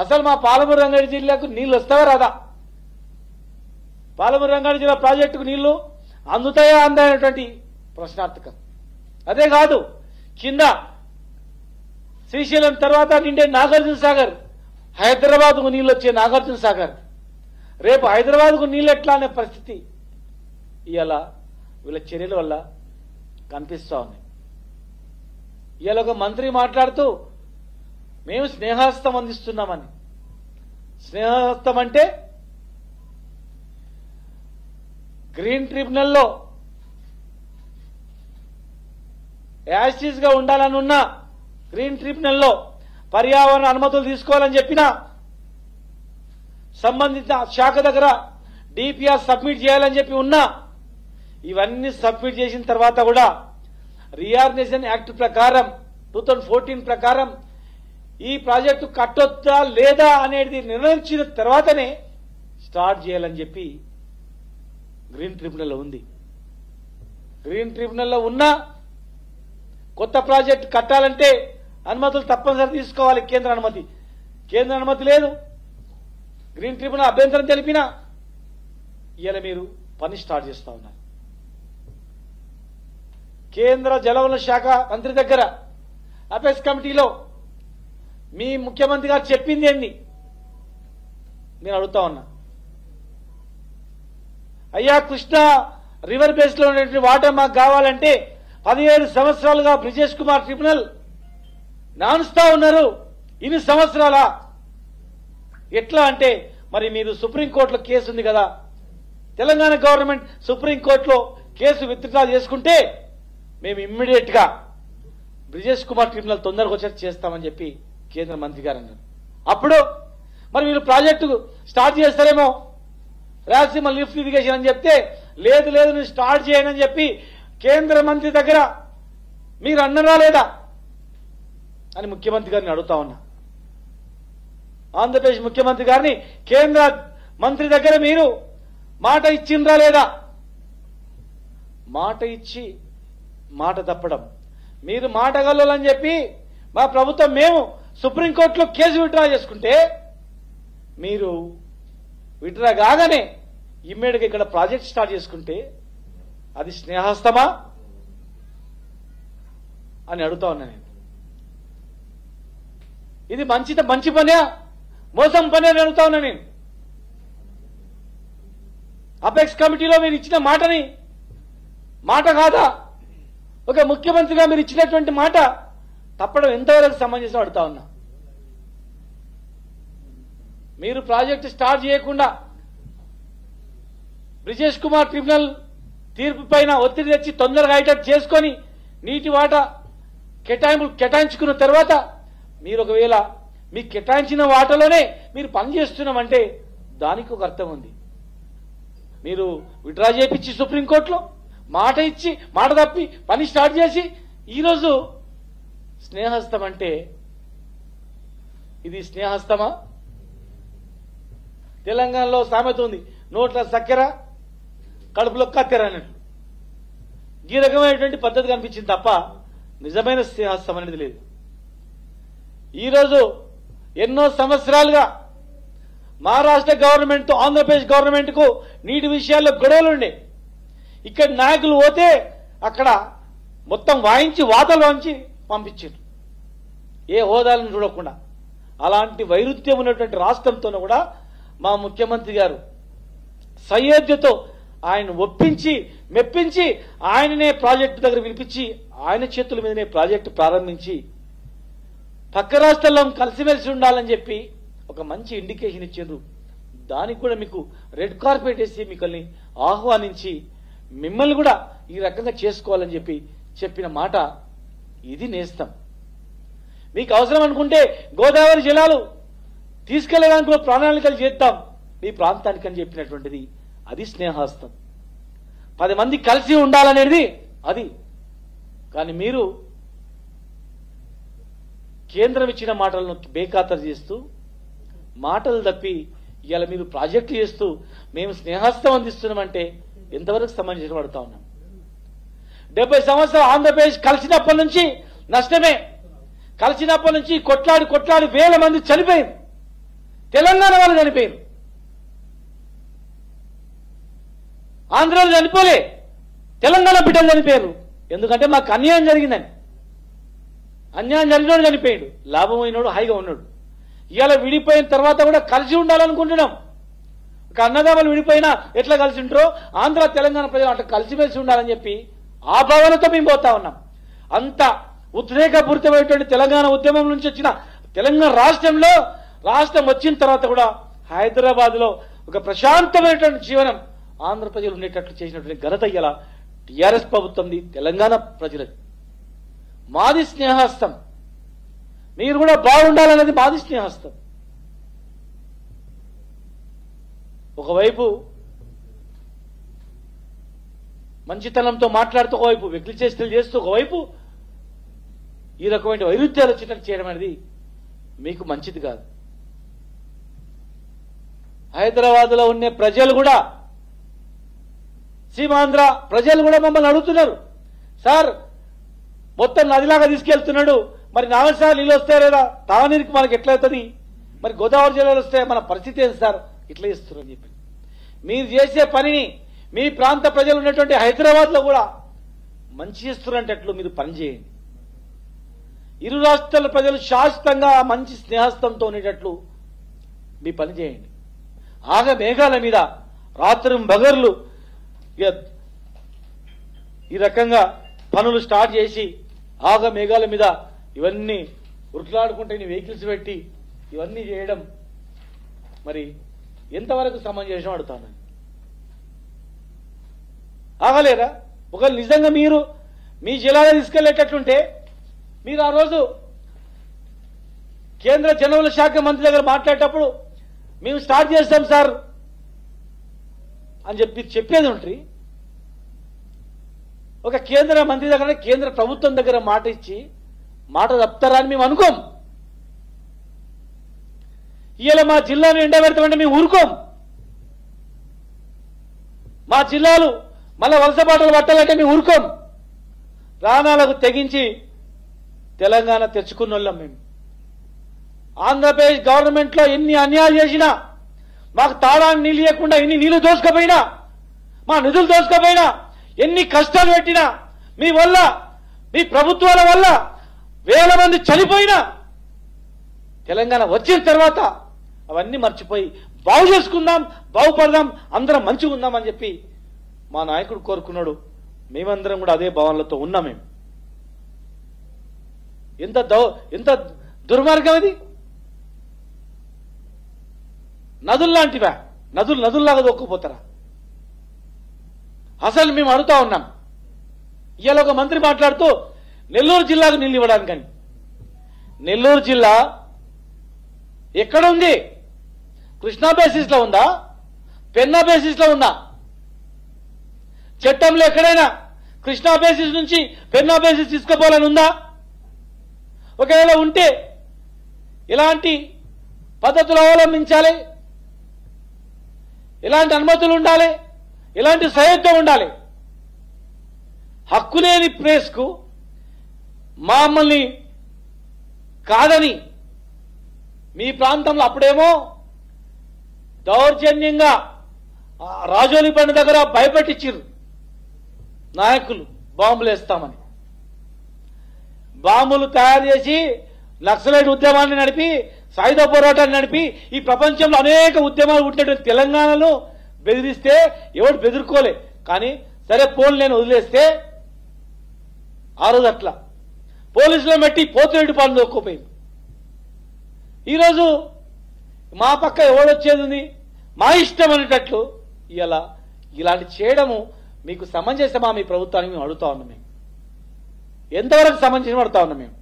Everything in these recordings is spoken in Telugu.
అసలు మా పాలమూరు రంగారెడ్డి జిల్లాకు నీళ్లు వస్తావా రాదా పాలమూరు రంగారెడ్డి జిల్లా ప్రాజెక్టుకు నీళ్లు అందుతాయా అందనేటువంటి ప్రశ్నార్థకం అదే కాదు కింద శ్రీశైలం తర్వాత నిండే నాగార్జున సాగర్ హైదరాబాద్కు నీళ్ళు వచ్చే నాగార్జున సాగర్ రేపు హైదరాబాద్కు నీళ్ళు ఎట్లా అనే పరిస్థితి ఇవాళ వీళ్ళ చర్యల వల్ల కనిపిస్తా ఉన్నాయి ఇవాళ ఒక మంత్రి మాట్లాడుతూ మేము స్నేహాస్తం అందిస్తున్నామని స్నేహస్తం అంటే గ్రీన్ ట్రిబ్యునల్లో యాసిస్ గా ఉండాలని ఉన్న గ్రీన్ ట్రిబ్యునల్లో పర్యావరణ అనుమతులు తీసుకోవాలని చెప్పిన సంబంధిత శాఖ దగ్గర డిపిఆర్ సబ్మిట్ చేయాలని చెప్పి ఉన్నా ఇవన్నీ సబ్మిట్ చేసిన తర్వాత కూడా రియార్గనైజేషన్ యాక్ట్ ప్రకారం టూ ప్రకారం ఈ ప్రాజెక్టు కట్టొద్దా లేదా అనేది నిర్ణయించిన తర్వాతనే స్టార్ట్ చేయాలని చెప్పి గ్రీన్ ట్రిబ్యునల్లో ఉంది గ్రీన్ ట్రిబ్యునల్లో ఉన్న కొత్త ప్రాజెక్ట్ కట్టాలంటే అనుమతులు తప్పనిసరి తీసుకోవాలి కేంద్ర అనుమతి కేంద్ర అనుమతి లేదు గ్రీన్ ట్రిబ్యునల్ అభ్యంతరం తెలిపినా ఇవాళ మీరు పని స్టార్ట్ చేస్తా ఉన్నారు కేంద్ర జలవనరుల శాఖ మంత్రి దగ్గర అపెక్స్ కమిటీలో మీ ముఖ్యమంత్రి గారు చెప్పింది ఏంది నేను అడుగుతా ఉన్నా అయ్యా కృష్ణ రివర్ బేస్ లో ఉన్నటువంటి వాటర్ మాకు కావాలంటే పదిహేడు సంవత్సరాలుగా బ్రిజేష్ కుమార్ ట్రిబ్యునల్ నానుస్తా ఉన్నారు ఇన్ని సంవత్సరాలా ఎట్లా అంటే మరి మీరు సుప్రీంకోర్టులో కేసు ఉంది కదా తెలంగాణ గవర్నమెంట్ సుప్రీంకోర్టులో కేసు విత్డ్రా చేసుకుంటే మేము ఇమ్మీడియట్ గా బ్రిజేష్ కుమార్ ట్రిబ్యునల్ తొందరగా వచ్చేట్టు చేస్తామని చెప్పి కేంద్ర మంత్రి గారు అన్నారు అప్పుడు మరి వీళ్ళు ప్రాజెక్టు స్టార్ట్ చేస్తారేమో రాయలసీమ లిఫ్ట్ ఇరిగేషన్ అని చెప్తే లేదు లేదు నేను స్టార్ట్ చేయనని చెప్పి కేంద్ర మంత్రి దగ్గర మీరు అన్నరా లేదా అని ముఖ్యమంత్రి గారిని అడుగుతా ఉన్నా ఆంధ్రప్రదేశ్ ముఖ్యమంత్రి గారిని కేంద్ర మంత్రి దగ్గర మీరు మాట ఇచ్చిండ్రా లేదా మాట ఇచ్చి మాట తప్పడం మీరు మాట గల్లని చెప్పి మా ప్రభుత్వం మేము సుప్రీంకోర్టులో కేసు విత్డ్రా చేసుకుంటే మీరు విత్డ్రా కాగానే ఇమ్మీడియట్గా ఇక్కడ ప్రాజెక్ట్ స్టార్ట్ చేసుకుంటే అది స్నేహస్తమా అని అడుగుతా ఉన్నా నేను ఇది మంచి మంచి పనే మోసం పనే అని అడుగుతా ఉన్నా నేను అపెక్స్ కమిటీలో మీరు ఇచ్చిన మాటని మాట కాదా ఒక ముఖ్యమంత్రిగా మీరు ఇచ్చినటువంటి మాట తప్పడం ఎంతవరకు సమంజసం అడుగుతా ఉన్నా మీరు ప్రాజెక్టు స్టార్ట్ చేయకుండా బ్రిజేష్ కుమార్ ట్రిబ్యునల్ తీర్పు పైన ఒత్తిడి తెచ్చి తొందరగా అయ్యేటట్టు చేసుకొని నీటి వాట కేటాయింపులు కేటాయించుకున్న తర్వాత మీరు ఒకవేళ మీకు కేటాయించిన వాటలోనే మీరు పని చేస్తున్నామంటే దానికి ఒక అర్థం ఉంది మీరు విడ్రా చేపించి సుప్రీంకోర్టులో మాట ఇచ్చి మాట తప్పి పని స్టార్ట్ చేసి ఈరోజు స్నేహస్తం అంటే ఇది స్నేహస్తమా తెలంగాణలో సామెత ఉంది నోట్ల చక్కెర కడుపులో కత్తెర అన్నట్టు ఈ రకమైనటువంటి పద్ధతి కనిపించింది తప్ప నిజమైన స్నేహస్తం అనేది లేదు ఈరోజు ఎన్నో సంవత్సరాలుగా మహారాష్ట్ర గవర్నమెంట్తో ఆంధ్రప్రదేశ్ గవర్నమెంట్కు నీటి విషయాల్లో గొడవలు ఉండే ఇక్కడ నాయకులు పోతే అక్కడ మొత్తం వాయించి వాతలు వాయించి పంపించారు ఏ హోదాలను చూడకుండా అలాంటి వైరుధ్యం ఉన్నటువంటి రాష్ట్రంతోనూ కూడా మా ముఖ్యమంత్రి గారు సయోధ్యతో ఆయన ఒప్పించి మెప్పించి ఆయననే ప్రాజెక్టు దగ్గర పిలిపించి ఆయన చేతుల మీదనే ప్రాజెక్టు ప్రారంభించి పక్క రాష్ట్రాల్లో కలిసిమెలిసి ఉండాలని చెప్పి ఒక మంచి ఇండికేషన్ ఇచ్చిండ్రు దానికి కూడా మీకు రెడ్ కార్పెట్ వేసి మిమ్మల్ని ఆహ్వానించి మిమ్మల్ని కూడా ఈ రకంగా చేసుకోవాలని చెప్పి చెప్పిన మాట ఇది నేస్తాం మీకు అవసరం అనుకుంటే గోదావరి జలాలు తీసుకెళ్లడానికి కూడా ప్రణాళికలు చేద్దాం మీ ప్రాంతానికి అని చెప్పినటువంటిది అది స్నేహాస్తం పది మంది కలిసి ఉండాలనేది అది కానీ మీరు కేంద్రం ఇచ్చిన మాటలను బేఖాతరు చేస్తూ మాటలు తప్పి ఇవాళ మీరు ప్రాజెక్టు చేస్తూ మేము స్నేహస్తం అందిస్తున్నామంటే ఎంతవరకు సమంజసం పడుతా ఉన్నాం డెబ్బై సంవత్సరాలు ఆంధ్రప్రదేశ్ కలిసినప్పటి నుంచి నష్టమే కలిసినప్పటి నుంచి కొట్లాడి కొట్లాడి వేల మంది చనిపోయింది తెలంగాణ వాళ్ళు చనిపోయారు ఆంధ్రాలో చనిపోలే తెలంగాణ బిడ్డలు చనిపోయారు ఎందుకంటే మాకు అన్యాయం జరిగిందని అన్యాయం జరిగినోడు చనిపోయాడు లాభం అయినోడు హాయిగా ఉన్నాడు ఇవాళ విడిపోయిన తర్వాత కూడా కలిసి ఉండాలనుకుంటున్నాం ఒక అన్నదమ్ములు విడిపోయినా ఎట్లా కలిసి ఉంటారో ఆంధ్ర తెలంగాణ ప్రజలు అట్లా కలిసిమెలిసి ఉండాలని చెప్పి ఆ భావనతో మేము పోతా ఉన్నాం అంత ఉద్రేకపూరితమైనటువంటి తెలంగాణ ఉద్యమం నుంచి వచ్చిన తెలంగాణ రాష్ట్రంలో రాష్ట్రం వచ్చిన తర్వాత కూడా హైదరాబాద్ లో ఒక ప్రశాంతమైనటువంటి జీవనం ఆంధ్ర ప్రజలు ఉండేటట్లు చేసినటువంటి ఘనత ఇలా టిఆర్ఎస్ ప్రభుత్వంది తెలంగాణ ప్రజలది మాది స్నేహస్తం మీరు కూడా బాగుండాలనేది మాది స్నేహస్తం ఒకవైపు మంచితనంతో మాట్లాడుతూ ఒకవైపు వెకిలి చేష్టలు చేస్తూ ఒకవైపు ఈ రకమైన వైరుధ్యాలు వచ్చేటట్టు చేయడం అనేది మీకు మంచిది కాదు హైదరాబాద్ లో ఉండే ప్రజలు కూడా సీమాంధ్ర ప్రజలు కూడా మమ్మల్ని అడుగుతున్నారు సార్ మొత్తం నదిలాగా తీసుకెళ్తున్నాడు మరి నాలుగుసార్లు నీళ్ళు వస్తాయి లేదా తాగునీరికి మనకి ఎట్లవుతుంది మరి గోదావరి జిల్లాలో వస్తే మన పరిస్థితి ఏంటి సార్ ఇట్లా ఇస్తారు అని చెప్పి మీరు చేసే పనిని మీ ప్రాంత ప్రజలు ఉన్నటువంటి హైదరాబాద్ లో కూడా మంచి చేస్తున్నట్లు మీరు పనిచేయండి ఇరు రాష్ట్రాల ప్రజలు శాశ్వతంగా మంచి స్నేహస్థంతో ఉండేటట్లు మీ పని చేయండి ఆగ మేఘాల మీద రాత్రి బగర్లు ఇక ఈ రకంగా పనులు స్టార్ట్ చేసి ఆగ మేఘాల మీద ఇవన్నీ ఉరుకులాడుకుంటే నీ వెహికల్స్ పెట్టి ఇవన్నీ చేయడం మరి ఎంతవరకు సమంజసం అడుగుతాను ఆగలేరా ఒకవేళ నిజంగా మీరు మీ జిల్లాలో తీసుకెళ్లేటట్లుంటే మీరు ఆ రోజు కేంద్ర జనవల శాఖ మంత్రి దగ్గర మాట్లాడేటప్పుడు మేము స్టార్ట్ చేస్తాం సార్ అని చెప్పి చెప్పేది ఉంటుంది ఒక కేంద్ర మంత్రి దగ్గర కేంద్ర ప్రభుత్వం దగ్గర మాట ఇచ్చి మాట తప్పుతారా అని మేము అనుకోం ఇవాళ మా జిల్లాను ఎండబెడతామంటే మేము ఊరుకోం మా జిల్లాలు మళ్ళా వలస బాటలు పట్టాలంటే మేము ఊరుకోం ప్రాణాలకు తెగించి తెలంగాణ తెచ్చుకున్న వాళ్ళం మేము ఆంధ్రప్రదేశ్ గవర్నమెంట్ లో ఎన్ని అన్యాయాలు చేసినా మాకు తాళాన్ని నీళ్ళు ఇవ్వకుండా ఎన్ని నీళ్లు దోసుకపోయినా మా నిధులు దోసుకపోయినా ఎన్ని కష్టాలు పెట్టినా మీ వల్ల మీ ప్రభుత్వాల వల్ల వేల మంది చనిపోయినా తెలంగాణ వచ్చిన తర్వాత అవన్నీ మర్చిపోయి బాగు చేసుకుందాం బాగుపడదాం అందరం మంచిగా ఉందాం అని చెప్పి మా నాయకుడు కోరుకున్నాడు మేమందరం కూడా అదే భావనలతో ఉన్నాం మేము ఎంత దౌ ఎంత దుర్మార్గం అది నదుల్లాంటివా నదులు నదుల్లాగా దొక్కుపోతారా అసలు మేము అడుగుతా ఉన్నాం ఇవాళ ఒక మంత్రి మాట్లాడుతూ నెల్లూరు జిల్లాకు నీళ్ళు ఇవ్వడానికని నెల్లూరు జిల్లా ఎక్కడ ఉంది కృష్ణా బేసిస్ లో ఉందా పెన్నా బేసిస్ లో ఉందా చట్టంలో ఎక్కడైనా కృష్ణా బేసిస్ నుంచి పెన్నా బేసిస్ తీసుకుపోవాలని ఉందా ఒకవేళ ఉంటే ఎలాంటి పద్ధతులు అవలంబించాలి ఎలాంటి అనుమతులు ఉండాలి ఎలాంటి సహాయంతో ఉండాలి హక్కు లేని ప్లేస్కు మమ్మల్ని కాదని మీ ప్రాంతంలో అప్పుడేమో దౌర్జన్యంగా ఆ రాజోలి పండు దగ్గర భయపెట్టించారు నాయకులు బాంబులు వేస్తామని బాంబులు తయారు చేసి నక్సలైట్ ఉద్యమాన్ని నడిపి సాయుధ పోరాటాన్ని నడిపి ఈ ప్రపంచంలో అనేక ఉద్యమాలు పుట్టినటువంటి తెలంగాణలో బెదిరిస్తే ఎవడు బెదిరుకోలే కానీ సరే పోలు నేను వదిలేస్తే ఆ రోజు అట్లా పోలీసులో పెట్టి పోతురెడ్డి పాలన దొక్కుపోయింది ఈరోజు మా పక్క ఎవడొచ్చేది ఉంది మా ఇష్టం అనేటట్లు ఇలా ఇలాంటి చేయడము మీకు సమంజసమా మీ ప్రభుత్వానికి మేము అడుగుతా ఉన్నాం మేము ఎంతవరకు సమంజసం అడుగుతా ఉన్నాం మేము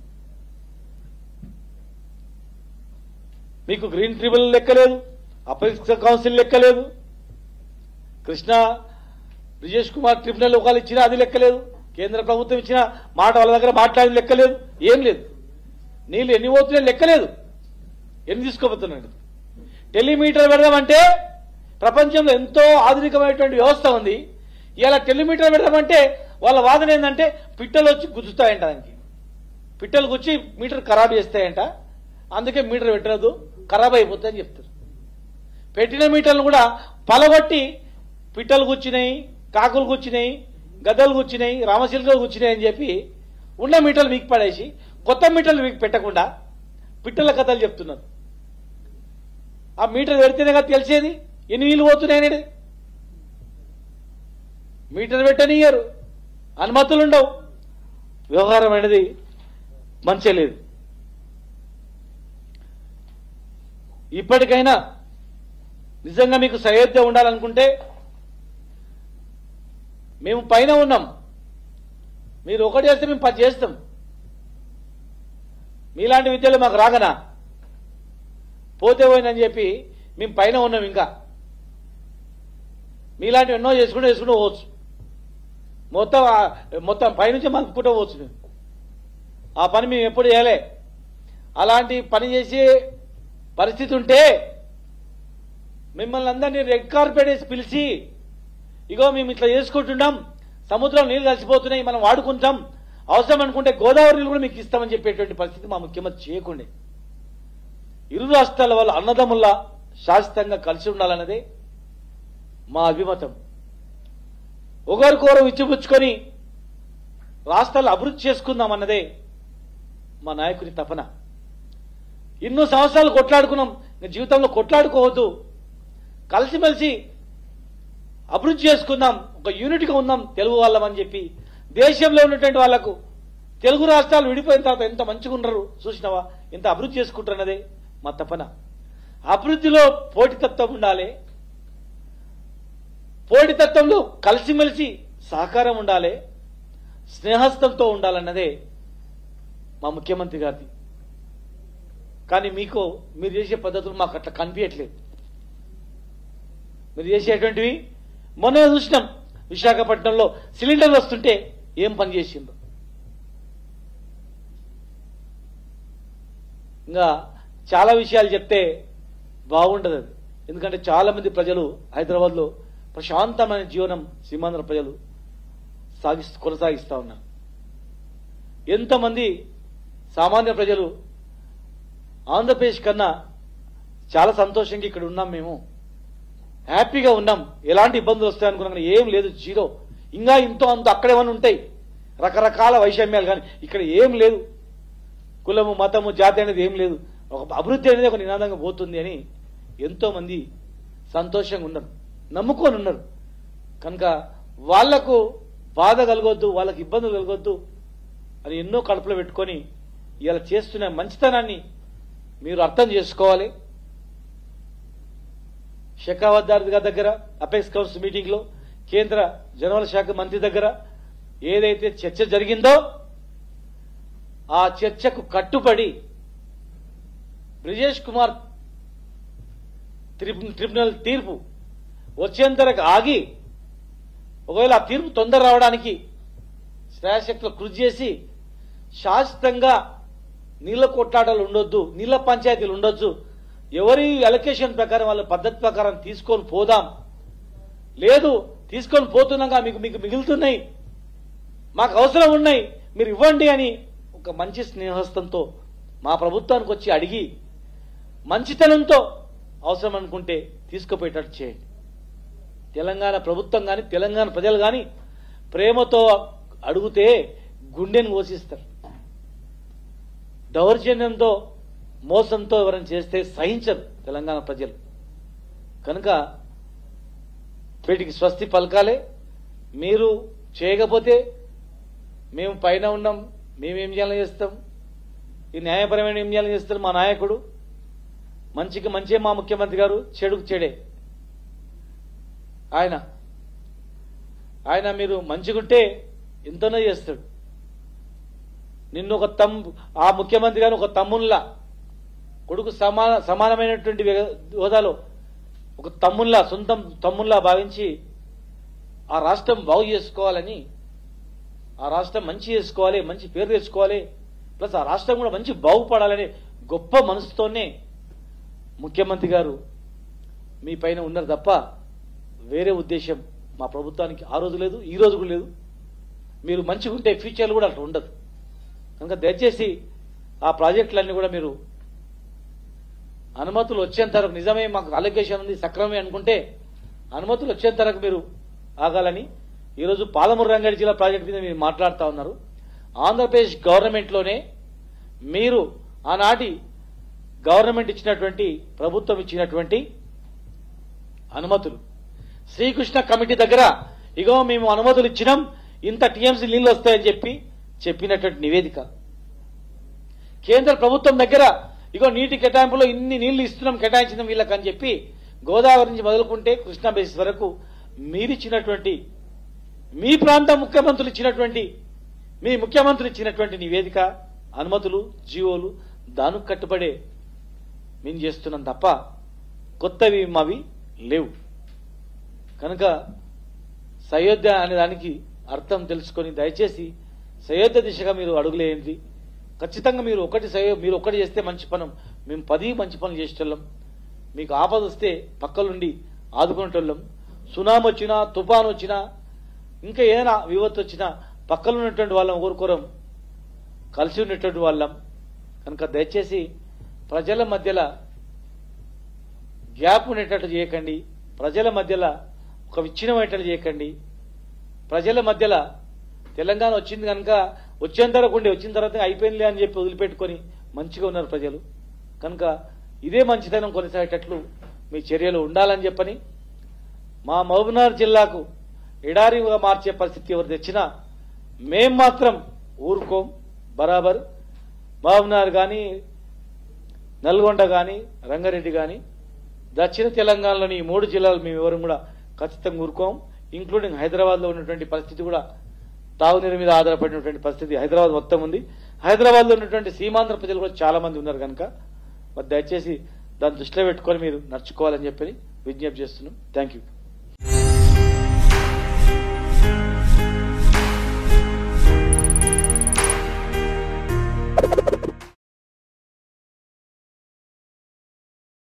మీకు గ్రీన్ ట్రిబ్యునల్ లెక్కలేదు అపేక్ష కౌన్సిల్ లెక్కలేదు కృష్ణా బ్రిజేష్ కుమార్ ట్రిబ్యునల్ ఒకళ్ళు ఇచ్చినా అది లెక్కలేదు కేంద్ర ప్రభుత్వం ఇచ్చిన మాట వాళ్ళ దగ్గర మాట్లాడి లెక్కలేదు ఏం లేదు నీళ్ళు ఎన్ని పోతున్నాయి లెక్కలేదు ఎన్ని తీసుకోబోతున్నాడు టెలిమీటర్ పెడదామంటే ప్రపంచంలో ఎంతో ఆధునికమైనటువంటి వ్యవస్థ ఉంది ఇలా టెలిమీటర్ పెడదామంటే వాళ్ళ వాదన ఏంటంటే పిట్టలు వచ్చి గుచ్చుతాయంట దానికి పిట్టలు గుచ్చి మీటర్ ఖరాబ్ చేస్తాయంట అందుకే మీటర్ పెట్టరదు ఖరాబ్ అయిపోతుందని చెప్తారు పెట్టిన మీటర్లు కూడా పలగొట్టి పిట్టలు కూర్చున్నాయి కాకులు కూర్చున్నాయి గద్దలు కూర్చున్నాయి రామశిల్కలు కూర్చున్నాయి అని చెప్పి ఉన్న మీటర్లు మీకు పడేసి కొత్త మీటర్లు మీకు పెట్టకుండా పిట్టల కథలు చెప్తున్నారు ఆ మీటర్ పెడితేనే కదా తెలిసేది ఎన్ని నీళ్ళు పోతున్నాయి అనేది మీటర్ పెట్టనియ్యరు అనుమతులు ఉండవు వ్యవహారం అనేది మంచిగా లేదు ఇప్పటికైనా నిజంగా మీకు సయోధ్య ఉండాలనుకుంటే మేము పైన ఉన్నాం మీరు ఒకటి చేస్తే మేము పది చేస్తాం మీలాంటి విద్యలు మాకు రాగనా పోతే పోయిందని చెప్పి మేము పైన ఉన్నాం ఇంకా మీలాంటివి ఎన్నో చేసుకుంటూ చేసుకుంటూ పోవచ్చు మొత్తం ఆ- మొత్తం పైనుంచి మలుపుకుంటూ పోవచ్చు మేము ఆ పని మేము ఎప్పుడు చేయలే అలాంటి పని చేసే పరిస్థితి ఉంటే మిమ్మల్ని అందరినీ రెడ్ కార్పెట్ వేసి పిలిచి ఇగో మేము ఇట్లా చేసుకుంటున్నాం సముద్రం నీళ్ళు కలిసిపోతున్నాయి మనం వాడుకుంటాం అవసరం అనుకుంటే గోదావరి నీళ్ళు కూడా మీకు ఇస్తామని చెప్పేటువంటి పరిస్థితి మా ముఖ్యమంత్రి చేయకుండే ఇరు రాష్ట్రాల వాళ్ళు అన్నదమ్ముల్లా శాశ్వతంగా కలిసి ఉండాలన్నదే మా అభిమతం ఒకరికొకరు ఇచ్చిపుచ్చుకొని రాష్ట్రాలు అభివృద్ధి చేసుకుందామన్నదే మా నాయకుని తపన ఎన్నో సంవత్సరాలు కొట్లాడుకున్నాం ఇంకా జీవితంలో కొట్లాడుకోవద్దు కలిసిమెలిసి అభివృద్ధి చేసుకుందాం ఒక యూనిట్గా ఉందాం తెలుగు వాళ్ళం అని చెప్పి దేశంలో ఉన్నటువంటి వాళ్లకు తెలుగు రాష్ట్రాలు విడిపోయిన తర్వాత ఎంత మంచిగా ఉన్నారు చూసినావా ఎంత అభివృద్ధి చేసుకుంటున్నదే మా తపన అభివృద్ధిలో పోటీతత్వం ఉండాలి పోటీతత్వంలో కలిసిమెలిసి సహకారం ఉండాలి స్నేహస్థంతో ఉండాలన్నదే మా ముఖ్యమంత్రి గారిది కానీ మీకు మీరు చేసే పద్ధతులు మాకు అట్లా కనిపించట్లేదు మీరు చేసేటువంటివి మొన్న చూసినాం విశాఖపట్నంలో సిలిండర్లు వస్తుంటే ఏం పని చేసిండ్రు ఇంకా చాలా విషయాలు చెప్తే బాగుండదు అది ఎందుకంటే చాలా మంది ప్రజలు హైదరాబాద్లో ప్రశాంతమైన జీవనం సీమాంధ్ర ప్రజలు సాగి కొనసాగిస్తా ఉన్నారు ఎంతమంది సామాన్య ప్రజలు ఆంధ్రప్రదేశ్ కన్నా చాలా సంతోషంగా ఇక్కడ ఉన్నాం మేము హ్యాపీగా ఉన్నాం ఎలాంటి ఇబ్బందులు వస్తాయనుకున్నాం కానీ ఏం లేదు జీరో ఇంకా ఇంతో అంత అక్కడేమన్నా ఉంటాయి రకరకాల వైషమ్యాలు కానీ ఇక్కడ ఏం లేదు కులము మతము జాతి అనేది ఏం లేదు ఒక అభివృద్ధి అనేది ఒక నినాదంగా పోతుంది అని ఎంతో మంది సంతోషంగా ఉన్నారు నమ్ముకొని ఉన్నారు కనుక వాళ్లకు బాధ కలగొద్దు వాళ్ళకి ఇబ్బందులు కలగొద్దు అని ఎన్నో కడుపులో పెట్టుకొని ఇలా చేస్తున్న మంచితనాన్ని మీరు అర్థం చేసుకోవాలి షెకావత్ గారి దగ్గర అపెక్స్ కౌన్సిల్ మీటింగ్ లో కేంద్ర జనవల శాఖ మంత్రి దగ్గర ఏదైతే చర్చ జరిగిందో ఆ చర్చకు కట్టుబడి బ్రిజేష్ కుమార్ ట్రిబు- ట్రిబ్యునల్ తీర్పు వచ్చేంతరకు ఆగి ఒకవేళ ఆ తీర్పు తొందర రావడానికి శ్రేయశక్తులు కృషి చేసి శాశ్వతంగా నీళ్ల కొట్లాటలు ఉండొద్దు నీళ్ల పంచాయతీలు ఉండొద్దు ఎవరి అలొకేషన్ ప్రకారం వాళ్ళ పద్ధతి ప్రకారం తీసుకొని పోదాం లేదు తీసుకొని పోతున్నాగా మీకు మీకు మిగులుతున్నాయి మాకు అవసరం ఉన్నాయి మీరు ఇవ్వండి అని ఒక మంచి స్నేహస్తంతో మా ప్రభుత్వానికి వచ్చి అడిగి మంచితనంతో అవసరం అనుకుంటే తీసుకుపోయేటట్టు చేయండి తెలంగాణ ప్రభుత్వం కానీ తెలంగాణ ప్రజలు కానీ ప్రేమతో అడిగితే గుండెను కోసిస్తారు దౌర్జన్యంతో మోసంతో ఎవరైనా చేస్తే సహించరు తెలంగాణ ప్రజలు కనుక వీటికి స్వస్తి పలకాలే మీరు చేయకపోతే మేము పైన ఉన్నాం మేమేం చేయాలని చేస్తాం ఈ న్యాయపరమైన ఏం చేయాలని చేస్తారు మా నాయకుడు మంచికి మంచే మా ముఖ్యమంత్రి గారు చెడుకు చెడే ఆయన ఆయన మీరు మంచిగుంటే ఎంతనో చేస్తాడు నిన్ను ఒక తమ్ ఆ ముఖ్యమంత్రి గారు ఒక తమ్ముల్లా కొడుకు సమాన సమానమైనటువంటి వ్య- హోదాలో ఒక తమ్ముల్లా సొంతం తమ్ముల్లా భావించి ఆ రాష్ట్రం బాగు చేసుకోవాలని ఆ రాష్ట్రం మంచి చేసుకోవాలి మంచి పేరు తెచ్చుకోవాలి ప్లస్ ఆ రాష్ట్రం కూడా మంచి బాగుపడాలనే గొప్ప మనసుతోనే ముఖ్యమంత్రి గారు మీ పైన ఉన్నారు తప్ప వేరే ఉద్దేశం మా ప్రభుత్వానికి ఆ రోజు లేదు ఈ రోజు కూడా లేదు మీరు మంచిగా ఉంటే ఫ్యూచర్లో కూడా అట్లా ఉండదు కనుక దయచేసి ఆ ప్రాజెక్టులన్నీ కూడా మీరు అనుమతులు వచ్చేంత వరకు నిజమే మాకు అలొకేషన్ ఉంది సక్రమే అనుకుంటే అనుమతులు వచ్చేంత వరకు మీరు ఆగాలని ఈరోజు పాలమూరు రంగారెడ్డి జిల్లా ప్రాజెక్టు మీద మీరు మాట్లాడుతూ ఉన్నారు ఆంధ్రప్రదేశ్ గవర్నమెంట్లోనే మీరు ఆనాటి గవర్నమెంట్ ఇచ్చినటువంటి ప్రభుత్వం ఇచ్చినటువంటి అనుమతులు శ్రీకృష్ణ కమిటీ దగ్గర ఇగో మేము అనుమతులు ఇచ్చినాం ఇంత టీఎంసీ నీళ్లు వస్తాయని చెప్పి చెప్పినటువంటి నివేదిక కేంద్ర ప్రభుత్వం దగ్గర ఇగో నీటి కేటాయింపులో ఇన్ని నీళ్లు ఇస్తున్నాం కేటాయించిన వీళ్ళకి అని చెప్పి గోదావరి నుంచి మొదలుకుంటే కృష్ణా బేసిస్ వరకు మీరిచ్చినటువంటి మీ ప్రాంత ముఖ్యమంత్రులు ఇచ్చినటువంటి మీ ముఖ్యమంత్రులు ఇచ్చినటువంటి నివేదిక అనుమతులు జీవోలు దానికి కట్టుబడే మేము చేస్తున్నాం తప్ప కొత్తవి మావి లేవు కనుక సయోధ్య అనే దానికి అర్థం తెలుసుకొని దయచేసి సయోధ్య దిశగా మీరు అడుగులేయండి ఖచ్చితంగా మీరు ఒకటి సయో మీరు ఒకటి చేస్తే మంచి పనం మేము పది మంచి పనులు చేసేటోళ్ళం మీకు ఆపద వస్తే పక్కలుండి ఆదుకునేటోళ్ళం సునామీ వచ్చినా తుఫాన్ వచ్చినా ఇంకా ఏదైనా విపత్తు వచ్చినా పక్కన ఉన్నటువంటి వాళ్ళం ఒకరికొరం కలిసి ఉన్నటువంటి వాళ్ళం కనుక దయచేసి ప్రజల మధ్యలో గ్యాప్ ఉండేటట్టు చేయకండి ప్రజల మధ్యలో ఒక విచ్ఛిన్నమయ్యేటట్టు చేయకండి ప్రజల మధ్యలో తెలంగాణ వచ్చింది కనుక వచ్చేంత వరకు ఉండి వచ్చిన తర్వాత అయిపోయిందిలే అని చెప్పి వదిలిపెట్టుకొని మంచిగా ఉన్నారు ప్రజలు కనుక ఇదే మంచితనం కొనసాగేటట్లు మీ చర్యలు ఉండాలని చెప్పని మా మహబూబ్నగర్ జిల్లాకు ఎడారిగా మార్చే పరిస్థితి ఎవరు తెచ్చినా మేం మాత్రం ఊరుకోం బరాబర్ మహబూబ్నగర్ కానీ నల్గొండ కానీ రంగారెడ్డి కానీ దక్షిణ తెలంగాణలోని ఈ మూడు జిల్లాలు మేము ఎవరు కూడా ఖచ్చితంగా ఊరుకోం ఇంక్లూడింగ్ హైదరాబాద్లో ఉన్నటువంటి పరిస్థితి కూడా తాగునీరు మీద ఆధారపడినటువంటి పరిస్థితి హైదరాబాద్ మొత్తం ఉంది హైదరాబాద్లో ఉన్నటువంటి సీమాంధ్ర ప్రజలు కూడా చాలా మంది ఉన్నారు కనుక మరి దయచేసి దాన్ని దృష్టిలో పెట్టుకొని మీరు నడుచుకోవాలని చెప్పి విజ్ఞప్తి చేస్తున్నాం థ్యాంక్ యూ